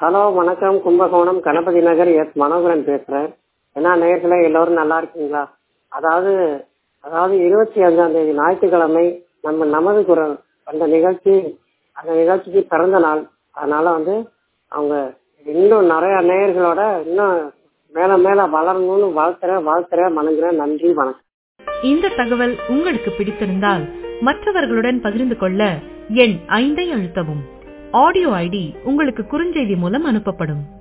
hello வணக்கம் Kumbakonam Ganapathi Nagar S Manoharan பேசுறேன் என்ன நேரத்துல எல்லோரும் நல்லா இருக்கீங்களா அதாவது அதாவது இருபத்தி அஞ்சாம் தேதி ஞாயிற்றுக்கிழமை நம்ம நமது குரல் அந்த நிகழ்ச்சி அந்த நிகழ்ச்சிக்கு பிறந்த நாள் அதனால வந்து அவங்க இன்னும் நிறைய நேயர்களோட இன்னும் மேல மேல வளரணும்னு வாழ்த்துறேன் வாழ்த்துறேன் வணங்குறேன் நன்றி வணக்கம் இந்த தகவல் உங்களுக்கு பிடித்திருந்தால் மற்றவர்களுடன் பகிர்ந்து கொள்ள எண் ஐந்தை அழுத்தவும் ஆடியோ ஐடி உங்களுக்கு குறுஞ்செய்தி மூலம் அனுப்பப்படும்